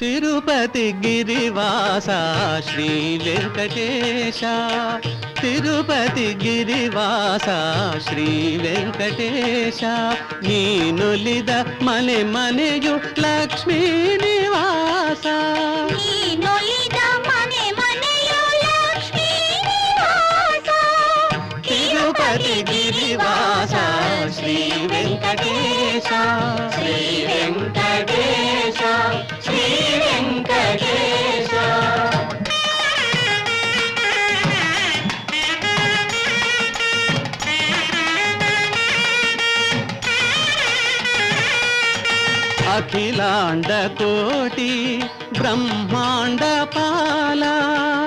తిరుపతి గిరివాస శ్రీ వెంకటేశ తిరుపతి గిరివాಸ ಶ್ರೀ ವೆಂಕಟೇಶ ನೀನುಲಿದ ಮನೆ ಮನೆಯು ಲಕ್ಷ್ಮೀ ನಿವಾಸ ನೀನೊಲಿದ ಮನೆ ಮನೆಯು ಲಕ್ಷ್ಮೀ ನಿವಾಸ. ತಿರುಪತಿ ಗಿರಿವಾಸ ಶ್ರೀ ವೆಂಕಟೇಶ ಶ್ರೀ ವೆಂಕಟೇಶ ಶ್ರೀ ವೆಂಕಟೇಶ అఖిలాండ కోటి బ్రహ్మాండ పాల